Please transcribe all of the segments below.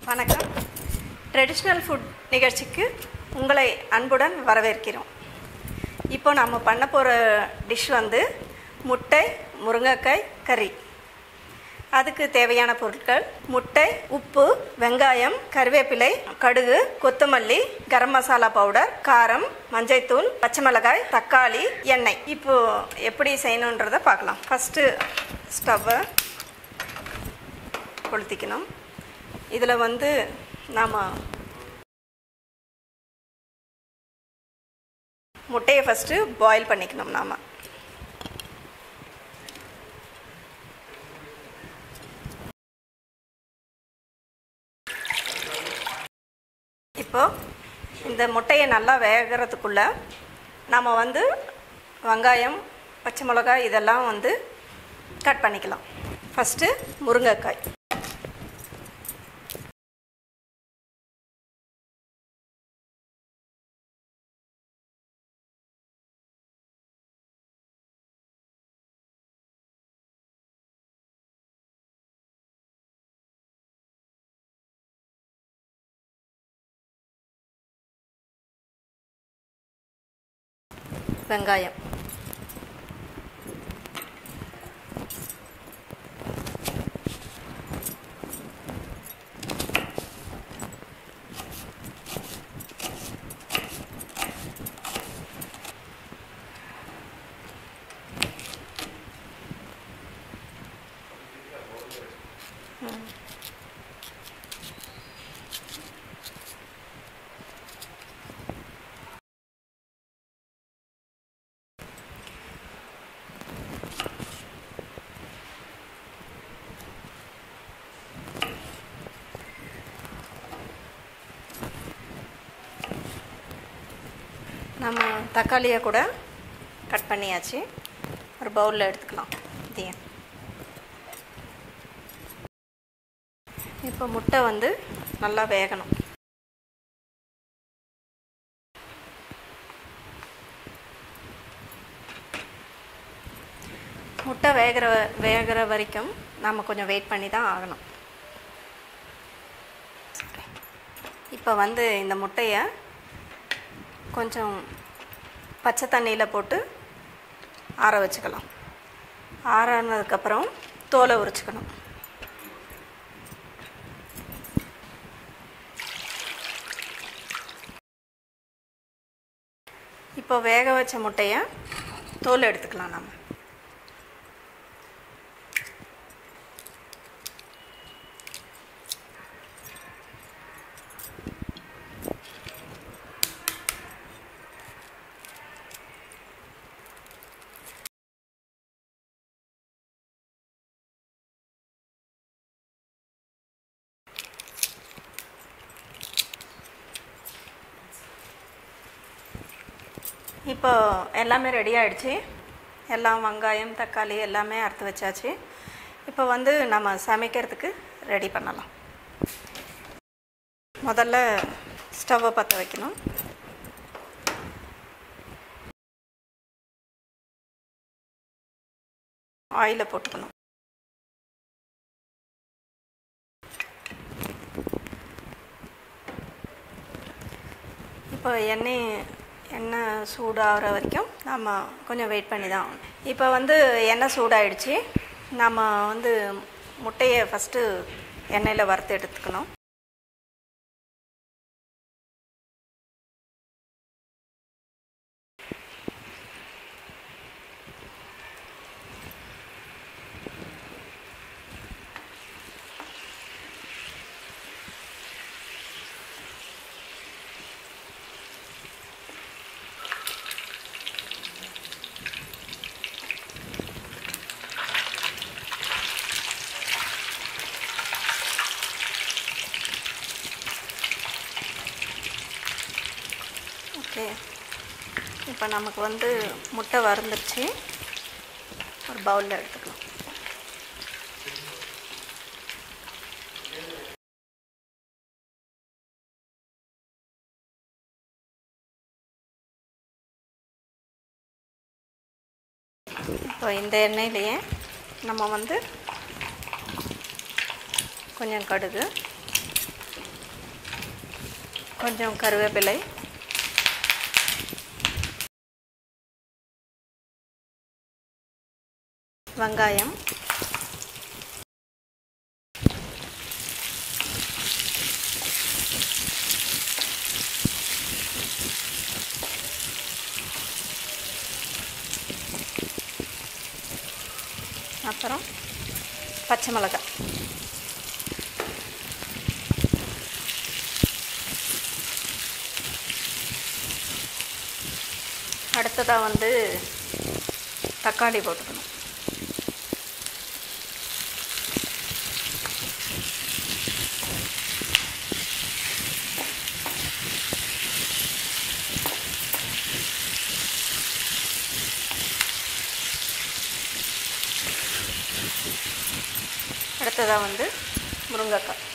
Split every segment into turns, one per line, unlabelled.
வணக்கம் traditional food நிகழ்ச்சிக்கு உங்களை அன்புடன் வரவேற்கிறோம் இப்போ நம்ம பண்ண போகிற டிஷ் வந்து முட்டை முருங்கைக்காய் கறி அதுக்கு தேவையான பொருட்கள் முட்டை உப்பு வெங்காயம் கருவேப்பிலை கடுகு கொத்தமல்லி கரம் மசாலா பவுடர் காரம் மஞ்சள்தூள் பச்சை மிளகாய் தக்காளி எண்ணெய் இப்போ எப்படி செய்யணுன்றதை பார்க்கலாம் ஃபஸ்ட்டு ஸ்டவ்வை கொளுத்திக்கணும் இதில் வந்து நாம் முட்டையை ஃபஸ்ட்டு பாயில் பண்ணிக்கணும் நாம் இப்போ இந்த முட்டையை நல்லா வேகிறதுக்குள்ள நாம் வந்து வெங்காயம் பச்சை மிளகாய் இதெல்லாம் வந்து கட் பண்ணிக்கலாம் ஃபஸ்ட்டு முருங்கைக்காய் வெங்காயம் நம்ம தக்காளியை கூட கட் பண்ணியாச்சு ஒரு பவுலில் எடுத்துக்கலாம் இதையும் இப்போ முட்டை வந்து நல்லா வேகணும் முட்டை வேகிற வேகிற வரைக்கும் நாம் கொஞ்சம் வெயிட் பண்ணி தான் ஆகணும் இப்போ வந்து இந்த முட்டையை கொஞ்சம் பச்சை தண்ணியில் போட்டு ஆற வச்சுக்கலாம் ஆறானதுக்கப்புறம் தோலை உரிச்சுக்கணும் இப்போ வேக வச்ச முட்டையை தோல் எடுத்துக்கலாம் நம்ம இப்போ எல்லாமே ரெடி ஆகிடுச்சு எல்லாம் வெங்காயம் தக்காளி எல்லாமே அறுத்து வச்சாச்சு இப்போ வந்து நம்ம சமைக்கிறதுக்கு ரெடி பண்ணலாம் முதல்ல ஸ்டவ்வை பற்ற வைக்கணும் ஆயிலை போட்டுக்கணும் இப்போ எண்ணெய் எண்ணெய் சூடாகிற வரைக்கும் நம்ம கொஞ்சம் வெயிட் பண்ணி தான் ஆகணும் இப்போ வந்து எண்ணெய் சூடாயிடுச்சு நம்ம வந்து முட்டையை ஃபஸ்ட்டு எண்ணெயில் வறுத்து எடுத்துக்கணும் ஓகே இப்போ நமக்கு வந்து முட்டை வறுந்துருச்சு ஒரு பவுலில் எடுத்துக்கலாம் இப்போ இந்த எண்ணெயிலேயே நம்ம வந்து கொஞ்சம் கடுகு கொஞ்சம் கருவேப்பிலை வெங்காயம் அப்புறம் பச்சை மிளகாய் அடுத்ததாக வந்து தக்காளி போட்டுக்கணும் அடுத்ததாக வந்து முருங்கைக்காய்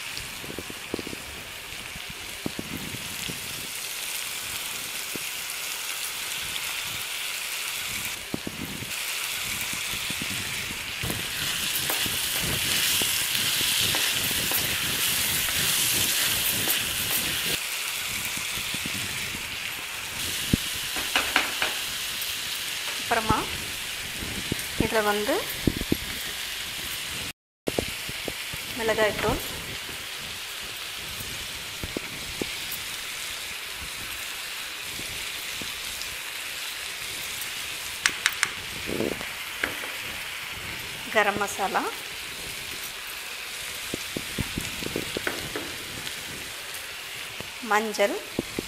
அப்புறமா இதில் வந்து மிளகாய்த்தூள் கரம் மசாலா மஞ்சள்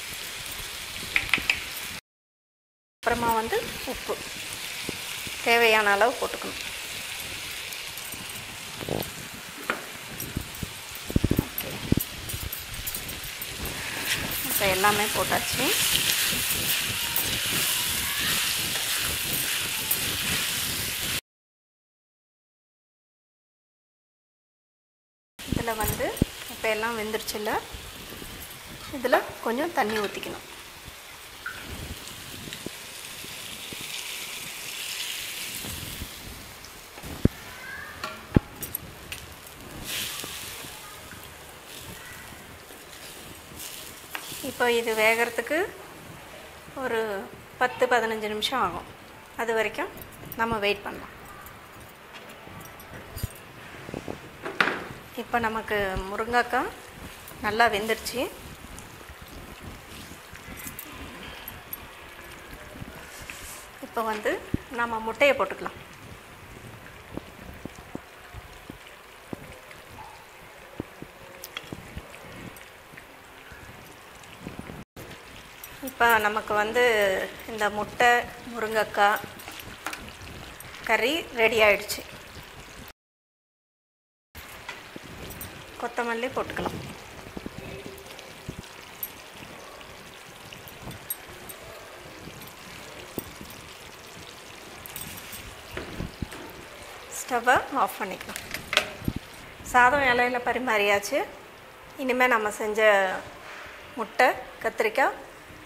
அப்புறமா வந்து உப்பு தேவையான அளவு போட்டுக்கணும் ஓகே இப்போ எல்லாமே போட்டாச்சு இதில் வந்து இப்போ எல்லாம் வெந்துருச்சுல்ல இதில் கொஞ்சம் தண்ணி ஊற்றிக்கணும் இப்போ இது வேகிறதுக்கு ஒரு பத்து பதினஞ்சு நிமிஷம் ஆகும் அது வரைக்கும் நம்ம வெயிட் பண்ணலாம் இப்போ நமக்கு முருங்கைக்காய் நல்லா வெந்துருச்சு இப்போ வந்து நம்ம முட்டையை போட்டுக்கலாம் இப்போ நமக்கு வந்து இந்த முட்டை முருங்கைக்காய் கறி ரெடி ஆயிடுச்சு கொத்தமல்லி போட்டுக்கலாம் ஸ்டவ்வை ஆஃப் பண்ணிக்கலாம் சாதம் இலையில் பரிமாறியாச்சு இனிமேல் நம்ம செஞ்ச முட்டை கத்திரிக்காய்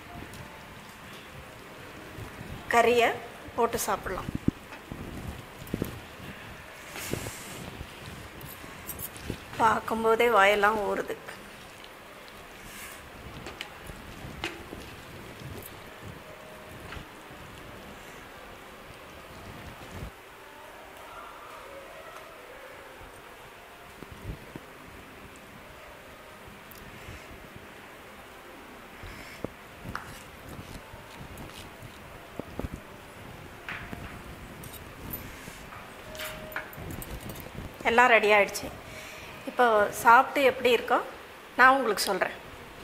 கறியை போட்டு சாப்பிட்லாம் பார்க்கும்போதே வாயெல்லாம் ஊறுது எல்லாம் ரெடி ஆயிடுச்சு இப்போ சாப்பிட்டு எப்படி இருக்கோ நான் உங்களுக்கு சொல்கிறேன்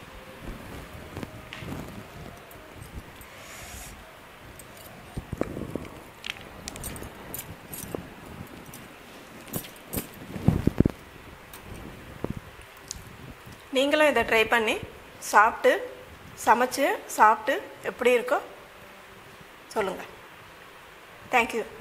நீங்களும் இதை ட்ரை பண்ணி சாப்பிட்டு சமைச்சு சாப்பிட்டு எப்படி இருக்கோ சொல்லுங்கள் தேங்க்யூ